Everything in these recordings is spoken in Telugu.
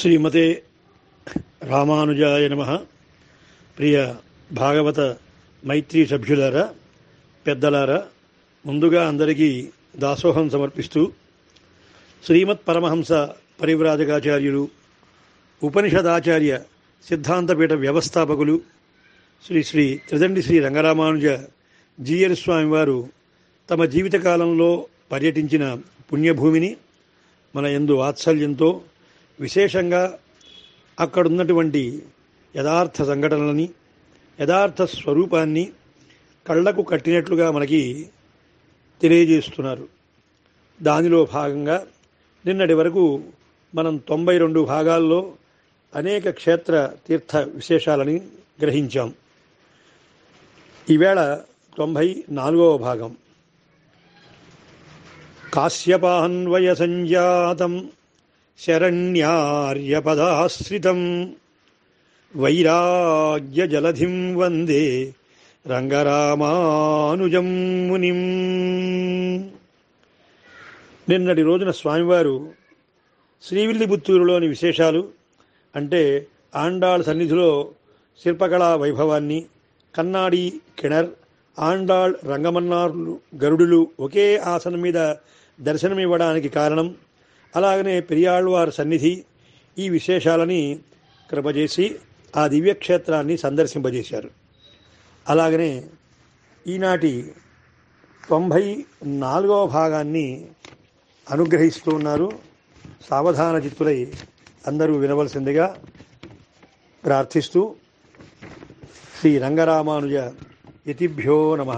శ్రీమతే రామానుజాయ నమ ప్రియ భాగవత మైత్రి సభ్యులారా పెద్దలారా ముందుగా అందరికీ దాసోహం సమర్పిస్తూ శ్రీమత్ పరమహంస పరివ్రాజకాచార్యులు ఉపనిషదాచార్య సిద్ధాంతపీఠ వ్యవస్థాపకులు శ్రీ శ్రీ త్రిదండి శ్రీ రంగరామానుజ జీఎల్ స్వామి వారు తమ జీవితకాలంలో పర్యటించిన పుణ్యభూమిని మన ఎందు వాత్సల్యంతో విశేషంగా అక్కడున్నటువంటి యథార్థ సంఘటనలని యథార్థ స్వరూపాన్ని కళ్లకు కట్టినట్లుగా మనకి తెలియజేస్తున్నారు దానిలో భాగంగా నిన్నటి వరకు మనం తొంభై రెండు భాగాల్లో అనేక క్షేత్ర తీర్థ విశేషాలని గ్రహించాం ఈవేళ తొంభై నాలుగవ భాగం కాశ్యపాన్వయ సంజాతం శరణ్యార్యపదాశ్రితం వైరాగ్యజలధిం వందే రంగరామానుజం మునిం నిన్నటి రోజున స్వామివారు శ్రీవిల్లిపుత్తూరులోని విశేషాలు అంటే ఆండాళ్ సన్నిధిలో శిల్పకళా వైభవాన్ని కన్నాడి కిణర్ ఆండాళ్ రంగమన్నార్లు గరుడులు ఒకే ఆసనం మీద దర్శనమివ్వడానికి కారణం అలాగనే పెరియాళ్వారి సన్నిధి ఈ విశేషాలని కృపజేసి ఆ దివ్యక్షేత్రాన్ని సందర్శింపజేశారు అలాగనే ఈనాటి తొంభై నాలుగవ భాగాన్ని అనుగ్రహిస్తూ ఉన్నారు సావధాన చిత్తులై అందరూ వినవలసిందిగా ప్రార్థిస్తూ శ్రీ రంగరామానుజ యతిభ్యో నమ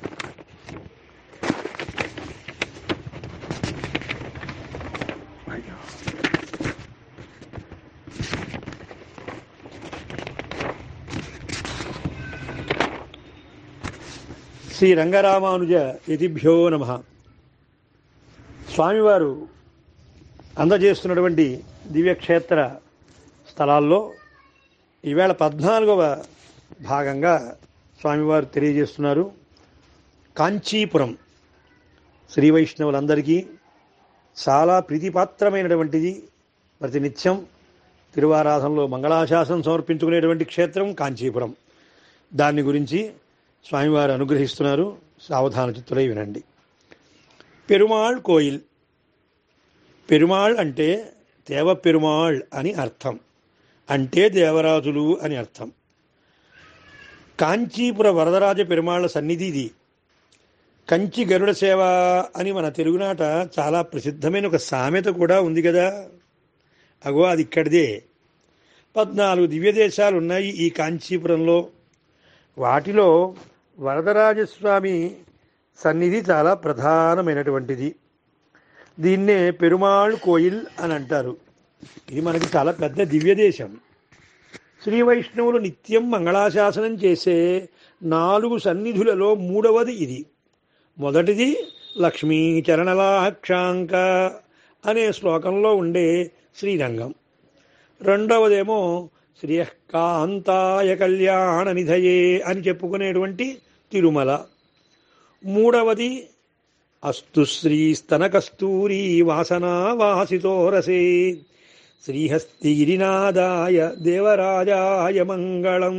శ్రీ రంగరామానుజ యతిభ్యో నమ స్వామివారు అందజేస్తున్నటువంటి దివ్యక్షేత్ర స్థలాల్లో ఈవేళ పద్నాలుగవ భాగంగా స్వామివారు తెలియజేస్తున్నారు కాంచీపురం శ్రీ వైష్ణవులందరికీ చాలా ప్రీతిపాత్రమైనటువంటిది ప్రతినిత్యం తిరువారాధనలో మంగళాశాసనం సమర్పించుకునేటువంటి క్షేత్రం కాంచీపురం దాన్ని గురించి స్వామివారు అనుగ్రహిస్తున్నారు సావధాన చిత్తులై వినండి పెరుమాళ్ కోయిల్ పెరుమాళ్ అంటే దేవ పెరుమాళ్ అని అర్థం అంటే దేవరాజులు అని అర్థం కాంచీపుర వరదరాజ పెరుమాళ్ల సన్నిధి ఇది కంచి గరుడ సేవ అని మన తెలుగునాట చాలా ప్రసిద్ధమైన ఒక సామెత కూడా ఉంది కదా అగో అది ఇక్కడిదే పద్నాలుగు దివ్యదేశాలు ఉన్నాయి ఈ కాంచీపురంలో వాటిలో వరదరాజస్వామి సన్నిధి చాలా ప్రధానమైనటువంటిది దీన్నే పెరుమాళ్ కోయిల్ అని అంటారు ఇది మనకి చాలా పెద్ద దివ్యదేశం శ్రీ వైష్ణవులు నిత్యం మంగళాశాసనం చేసే నాలుగు సన్నిధులలో మూడవది ఇది మొదటిది లక్ష్మీ చరణలాక్షాంక అనే శ్లోకంలో ఉండే శ్రీరంగం రెండవదేమో శ్రీయకాంతాయ కళ్యాణ నిధయే అని చెప్పుకునేటువంటి తిరుమల మూడవది అస్తు శ్రీ స్తనకస్తూరి వాసనా వాసితో రసే శ్రీహస్తిగిరినాదాయ దేవరాజాయ మంగళం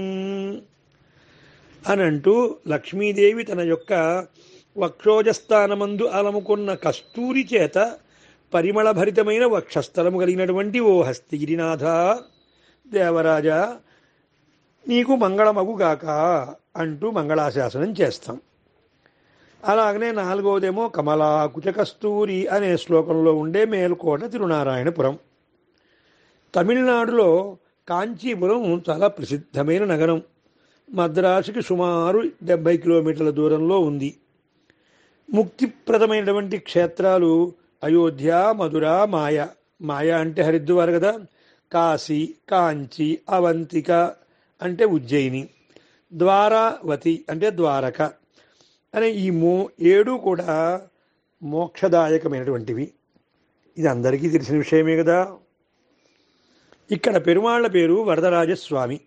అనంటూ లక్ష్మీదేవి తన యొక్క వక్షోజస్థానమందు అలముకున్న కస్తూరి చేత పరిమళభరితమైన వక్షస్థలము కలిగినటువంటి ఓ హస్తిగిరినాథ దేవరాజా నీకు మంగళమగుగాక అంటూ మంగళాశాసనం చేస్తాం అలాగనే నాలుగవదేమో కమలా కుచకస్తూరి అనే శ్లోకంలో ఉండే మేల్కోట తిరునారాయణపురం తమిళనాడులో కాంచీపురం చాలా ప్రసిద్ధమైన నగరం మద్రాసుకి సుమారు డెబ్బై కిలోమీటర్ల దూరంలో ఉంది ముక్తిప్రదమైనటువంటి క్షేత్రాలు అయోధ్య మధుర మాయ మాయ అంటే హరిద్వార్ కదా కాశీ కాంచి అవంతిక అంటే ఉజ్జయిని ద్వారావతి అంటే ద్వారక అనే ఈ మో ఏడు కూడా మోక్షదాయకమైనటువంటివి ఇది అందరికీ తెలిసిన విషయమే కదా ఇక్కడ పెరుమాళ్ల పేరు వరదరాజస్వామి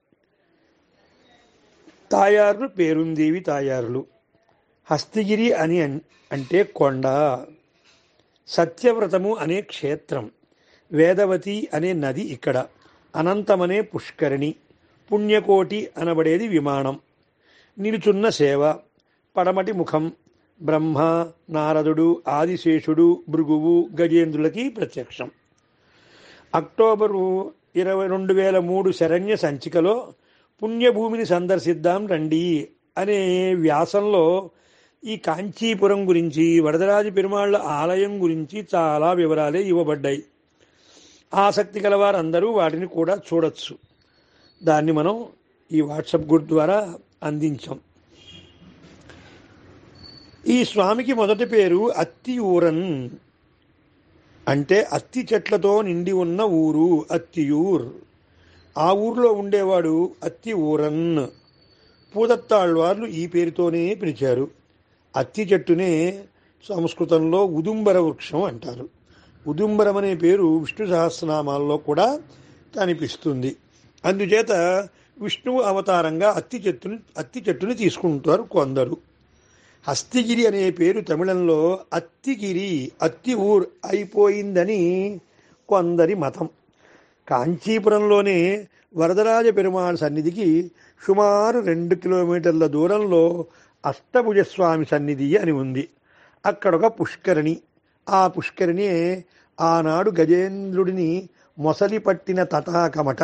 తాయారులు పేరుందేవి తాయారులు హస్తిగిరి అని అంటే కొండ సత్యవ్రతము అనే క్షేత్రం వేదవతి అనే నది ఇక్కడ అనంతమనే పుష్కరిణి పుణ్యకోటి అనబడేది విమానం నిలుచున్న సేవ పడమటి ముఖం బ్రహ్మ నారదుడు ఆదిశేషుడు భృగువు గజేంద్రులకి ప్రత్యక్షం అక్టోబరు ఇరవై రెండు వేల మూడు శరణ్య సంచికలో పుణ్యభూమిని సందర్శిద్దాం రండి అనే వ్యాసంలో ఈ కాంచీపురం గురించి వరదరాజ పెరుమాళ్ళ ఆలయం గురించి చాలా వివరాలే ఇవ్వబడ్డాయి ఆసక్తి గలవారందరూ వాటిని కూడా చూడొచ్చు దాన్ని మనం ఈ వాట్సాప్ గ్రూప్ ద్వారా అందించాం ఈ స్వామికి మొదటి పేరు అత్తియూరన్ అంటే అత్తి చెట్లతో నిండి ఉన్న ఊరు అత్తియూర్ ఆ ఊర్లో ఉండేవాడు అత్తి ఊరన్ పూదత్తాళ్వార్లు ఈ పేరుతోనే పిలిచారు అత్తి చెట్టునే సంస్కృతంలో ఉదుంబర వృక్షం అంటారు ఉదుంబరం అనే పేరు విష్ణు సహస్రనామాల్లో కూడా కనిపిస్తుంది అందుచేత విష్ణువు అవతారంగా అత్తి చెట్టుని అత్తి చెట్టుని తీసుకుంటారు కొందరు హస్తిగిరి అనే పేరు తమిళంలో అత్తిగిరి అత్తి ఊర్ అయిపోయిందని కొందరి మతం కాంచీపురంలోనే వరదరాజ పెరుమాళ్ సన్నిధికి సుమారు రెండు కిలోమీటర్ల దూరంలో అష్టభుజస్వామి సన్నిధి అని ఉంది అక్కడ ఒక పుష్కరిణి ఆ పుష్కరిణి ఆనాడు గజేంద్రుడిని మొసలి పట్టిన తటాకమట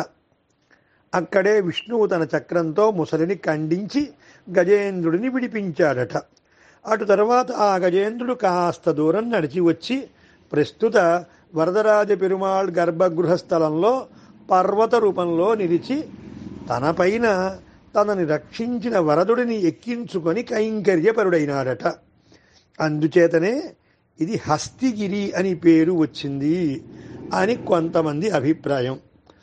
అక్కడే విష్ణువు తన చక్రంతో ముసలిని ఖండించి గజేంద్రుడిని విడిపించాడట అటు తర్వాత ఆ గజేంద్రుడు కాస్త దూరం నడిచి వచ్చి ప్రస్తుత వరదరాజ పెరుమాళ్ గర్భగృహ స్థలంలో పర్వత రూపంలో నిలిచి తన పైన తనని రక్షించిన వరదుడిని ఎక్కించుకొని కైంకర్యపరుడైనాడట అందుచేతనే ఇది హస్తిగిరి అని పేరు వచ్చింది అని కొంతమంది అభిప్రాయం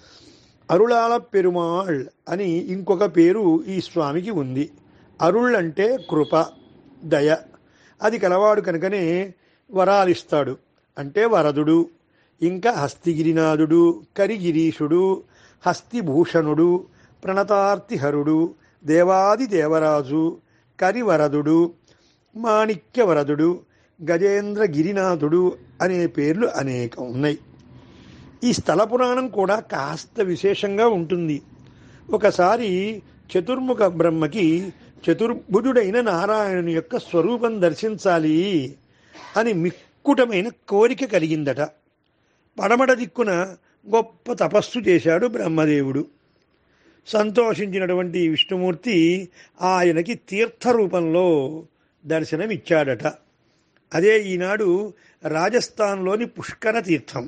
అరుళాల పెరుమాళ్ అని ఇంకొక పేరు ఈ స్వామికి ఉంది అరుళ్ అంటే కృప దయ అది కలవాడు కనుకనే వరాలిస్తాడు అంటే వరదుడు ఇంకా హస్తిగిరినాథుడు కరిగిరీషుడు హస్తిభూషణుడు ప్రణతార్తిహరుడు దేవాది దేవరాజు కరివరదుడు మాణిక్యవరదుడు గజేంద్ర గిరినాథుడు అనే పేర్లు అనేకం ఉన్నాయి ఈ స్థల పురాణం కూడా కాస్త విశేషంగా ఉంటుంది ఒకసారి చతుర్ముఖ బ్రహ్మకి చతుర్భుజుడైన నారాయణుని యొక్క స్వరూపం దర్శించాలి అని మిక్కుటమైన కోరిక కలిగిందట పడమట దిక్కున గొప్ప తపస్సు చేశాడు బ్రహ్మదేవుడు సంతోషించినటువంటి విష్ణుమూర్తి ఆయనకి తీర్థ రూపంలో దర్శనమిచ్చాడట అదే ఈనాడు రాజస్థాన్లోని పుష్కర తీర్థం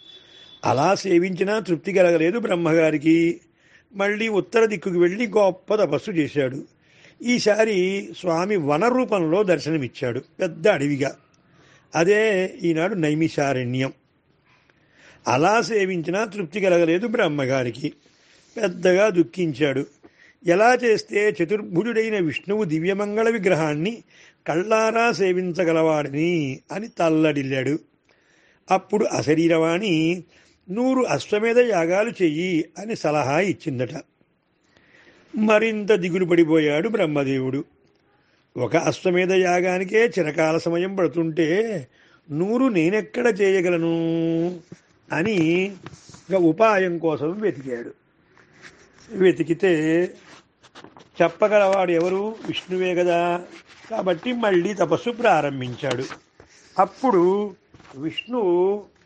అలా సేవించినా తృప్తి కలగలేదు బ్రహ్మగారికి మళ్ళీ ఉత్తర దిక్కుకు వెళ్ళి గొప్ప తపస్సు చేశాడు ఈసారి స్వామి వన రూపంలో దర్శనమిచ్చాడు పెద్ద అడవిగా అదే ఈనాడు నైమిషారణ్యం అలా సేవించినా తృప్తి కలగలేదు బ్రహ్మగారికి పెద్దగా దుఃఖించాడు ఎలా చేస్తే చతుర్భుజుడైన విష్ణువు దివ్యమంగళ విగ్రహాన్ని కళ్ళారా సేవించగలవాడని అని తల్లడిల్లాడు అప్పుడు అశరీరవాణి నూరు అశ్వమేధ యాగాలు చెయ్యి అని సలహా ఇచ్చిందట మరింత దిగులు పడిపోయాడు బ్రహ్మదేవుడు ఒక అశ్వమేధ యాగానికే చిరకాల సమయం పడుతుంటే నూరు నేనెక్కడ చేయగలను అని ఇక ఉపాయం కోసం వెతికాడు వెతికితే చెప్పగలవాడు ఎవరు విష్ణువే కదా కాబట్టి మళ్ళీ తపస్సు ప్రారంభించాడు అప్పుడు విష్ణువు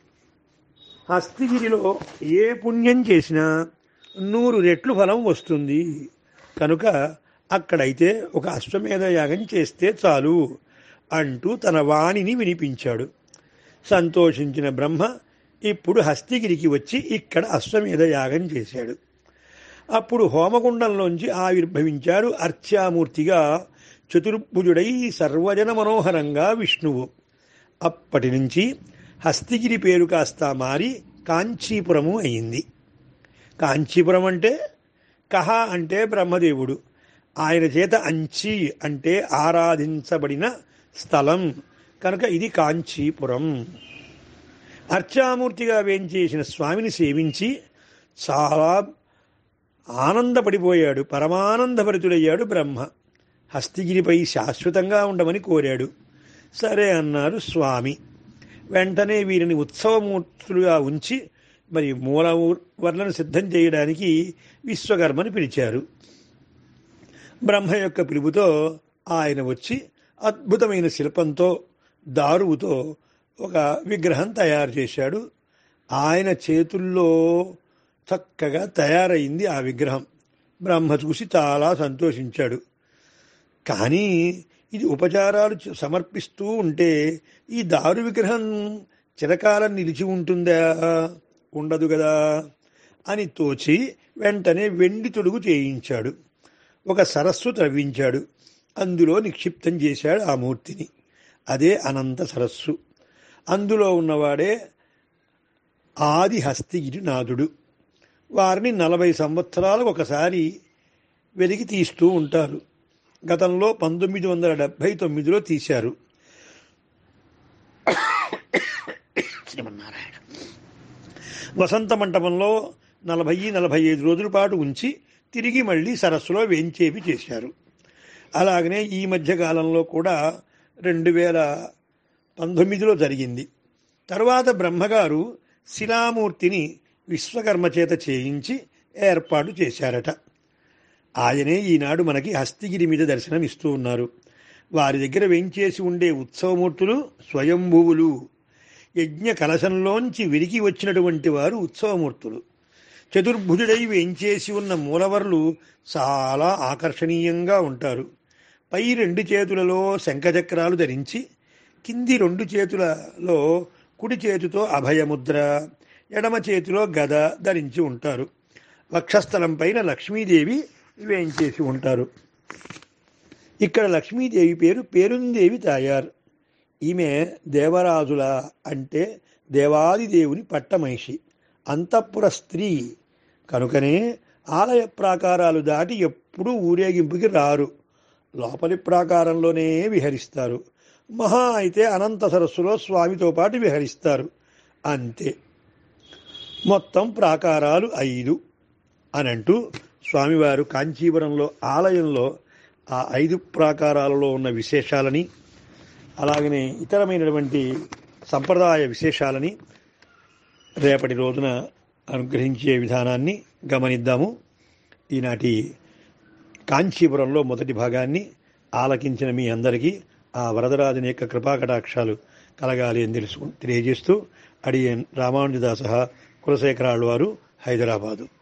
హస్తిగిరిలో ఏ పుణ్యం చేసినా నూరు రెట్లు ఫలం వస్తుంది కనుక అక్కడైతే ఒక అశ్వమేధ యాగం చేస్తే చాలు అంటూ తన వాణిని వినిపించాడు సంతోషించిన బ్రహ్మ ఇప్పుడు హస్తిగిరికి వచ్చి ఇక్కడ అశ్వమేధ యాగం చేశాడు అప్పుడు హోమకుండంలోంచి ఆవిర్భవించాడు అర్చామూర్తిగా చతుర్భుజుడై సర్వజన మనోహరంగా విష్ణువు అప్పటి నుంచి హస్తిగిరి పేరు కాస్త మారి కాంచీపురము అయింది కాంచీపురం అంటే కహ అంటే బ్రహ్మదేవుడు ఆయన చేత అంచి అంటే ఆరాధించబడిన స్థలం కనుక ఇది కాంచీపురం అర్చామూర్తిగా వేంచేసిన స్వామిని సేవించి చాలా ఆనందపడిపోయాడు పరమానందభరితుడయ్యాడు బ్రహ్మ హస్తిగిరిపై శాశ్వతంగా ఉండమని కోరాడు సరే అన్నారు స్వామి వెంటనే వీరిని ఉత్సవమూర్తులుగా ఉంచి మరి మూల వర్ణను సిద్ధం చేయడానికి విశ్వకర్మని పిలిచారు బ్రహ్మ యొక్క పిలుపుతో ఆయన వచ్చి అద్భుతమైన శిల్పంతో దారువుతో ఒక విగ్రహం తయారు చేశాడు ఆయన చేతుల్లో చక్కగా తయారైంది ఆ విగ్రహం బ్రహ్మ చూసి చాలా సంతోషించాడు కానీ ఇది ఉపచారాలు చ- సమర్పిస్తూ ఉంటే ఈ దారు విగ్రహం చిరకాలం నిలిచి ఉంటుందా ఉండదు కదా అని తోచి వెంటనే వెండి తొడుగు చేయించాడు ఒక సరస్సు త్రవ్వించాడు అందులో నిక్షిప్తం చేశాడు ఆ మూర్తిని అదే అనంత సరస్సు అందులో ఉన్నవాడే ఆది హస్తిగిరి నాథుడు వారిని నలభై సంవత్సరాలకు ఒకసారి వెలికి తీస్తూ ఉంటారు గతంలో పంతొమ్మిది వందల డెబ్భై తొమ్మిదిలో తీశారు శ్రీమన్నారాయణ వసంత మంటపంలో నలభై నలభై ఐదు రోజుల పాటు ఉంచి తిరిగి మళ్ళీ సరస్సులో వేంచేపి చేశారు అలాగనే ఈ మధ్య కాలంలో కూడా రెండు వేల పంతొమ్మిదిలో జరిగింది తరువాత బ్రహ్మగారు శిలామూర్తిని విశ్వకర్మ చేత చేయించి ఏర్పాటు చేశారట ఆయనే ఈనాడు మనకి హస్తిగిరి మీద దర్శనం ఇస్తూ ఉన్నారు వారి దగ్గర వెంచేసి ఉండే ఉత్సవమూర్తులు స్వయంభువులు యజ్ఞ కలశంలోంచి విరికి వచ్చినటువంటి వారు ఉత్సవమూర్తులు చతుర్భుజుడై వేంచేసి ఉన్న మూలవర్లు చాలా ఆకర్షణీయంగా ఉంటారు పై రెండు చేతులలో శంఖచక్రాలు ధరించి కింది రెండు చేతులలో కుడి చేతితో అభయముద్ర ఎడమ చేతిలో గద ధరించి ఉంటారు వక్షస్థలం పైన లక్ష్మీదేవి వేంచేసి ఉంటారు ఇక్కడ లక్ష్మీదేవి పేరు పేరుందేవి తాయార్ ఈమె దేవరాజుల అంటే దేవాది దేవుని పట్టమహిషి అంతఃపుర స్త్రీ కనుకనే ఆలయ ప్రాకారాలు దాటి ఎప్పుడూ ఊరేగింపుకి రారు లోపలి ప్రాకారంలోనే విహరిస్తారు మహా అయితే అనంత సరస్సులో స్వామితో పాటు విహరిస్తారు అంతే మొత్తం ప్రాకారాలు ఐదు అనంటూ స్వామివారు కాంచీపురంలో ఆలయంలో ఆ ఐదు ప్రాకారాలలో ఉన్న విశేషాలని అలాగనే ఇతరమైనటువంటి సంప్రదాయ విశేషాలని రేపటి రోజున అనుగ్రహించే విధానాన్ని గమనిద్దాము ఈనాటి కాంచీపురంలో మొదటి భాగాన్ని ఆలకించిన మీ అందరికీ ఆ వరదరాజుని యొక్క కృపాకటాక్షాలు కలగాలి అని తెలుసు తెలియజేస్తూ అడియన్ రామానుజదాస కులశేఖరాళ్ళు వారు హైదరాబాదు